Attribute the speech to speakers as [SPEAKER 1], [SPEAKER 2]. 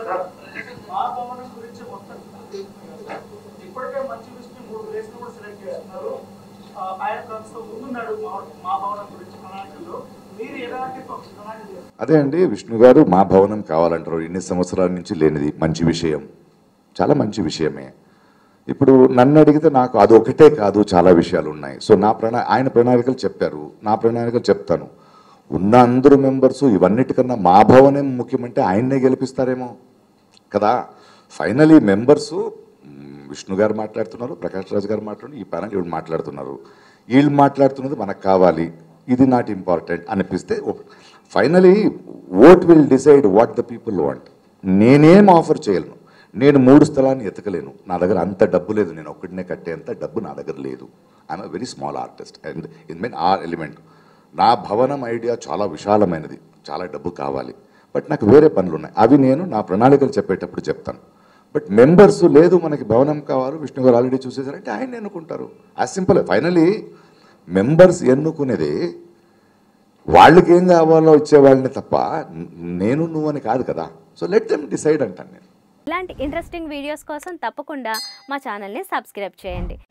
[SPEAKER 1] Sir మా భవనం గురించి మొత్తం తెలుస్తుంది కదా సార్. ఇప్పటికే మంచి విషయం మూడు ప్లేస్లు కూడా సెలెక్ట్ చేస్తున్నారు ఆ, ఆయన ప్రస్తుతం ముందున్నాడు మా- మా భవనం గురించి ప్రణాళికల్లో మీరు ఎలాంటి ప్రణాళిక చేస్తారు
[SPEAKER 2] అదే అండి విష్ణు గారు మా భవనం కావాలంటారు ఇన్ని సంవత్సరాల నుంచి లేనిది మంచి విషయం చాలా మంచి విషయమే ఇప్పుడు నన్ను అడిగితే నాకు అది ఒకటే కాదు చాలా విషయాలు ఉన్నాయి సో నా ప్రణా ఆయన ప్రణాళికలు చెప్పారు నా ప్రణాళికలు చెప్తాను ఉన్న అందరు మెంబర్స్ ఇవన్నిటికన్నా మా భవనం ముఖ్యమంటే ఆయన్నే గెలిపిస్తారేమో కదా ఫైనలీ మెంబర్స్ విష్ణు గారు మాట్లాడుతున్నారు ప్రకాష్ రాజ్ గారు మాట్లాడుతున్నారు ఈ ప్యానల్ వీళ్ళు మాట్లాడుతున్నారు వీళ్ళు మాట్లాడుతున్నది మనకు కావాలి ఇది నాట్ ఇంపార్టెంట్ అనిపిస్తే finally vote will decide what the people want నేనేం ఆఫర్ చేయలేను నేను మూడు స్థలాన్ని ఎతకలేను నా దగ్గర అంత డబ్బు లేదు నేను ఒక్కడినే కట్టేంత డబ్బు నా దగ్గర లేదు I'm a very small artist and in mean our element నా భవనం ఐడియా చాలా విశాలమైనది చాలా డబ్బు కావాలి బట్ నాకు వేరే పనులు ఉన్నాయి అవి నేను నా ప్రణాళికలు చెప్పేటప్పుడు చెప్తాను బట్ మెంబర్స్ లేదు మనకి భవనం కావాలి విష్ణు గారు ఆల్రెడీ చూసేసారంటే ఆయన ఎన్నుకుంటారు యాజ్ సింపుల్ ఫైనలీ మెంబర్స్ ఎన్నుకునేది వాళ్ళకి ఏం కావాలో ఇచ్చేవాళ్ళని తప్ప నేను నువ్వు అని కాదు కదా సో లెట్ దెమ్ డిసైడ్ అంటాను నేను
[SPEAKER 3] ఇలాంటి ఇంట్రెస్టింగ్ వీడియోస్ కోసం తప్పకుండా మా ఛానల్ని సబ్స్క్రైబ్ చేయండి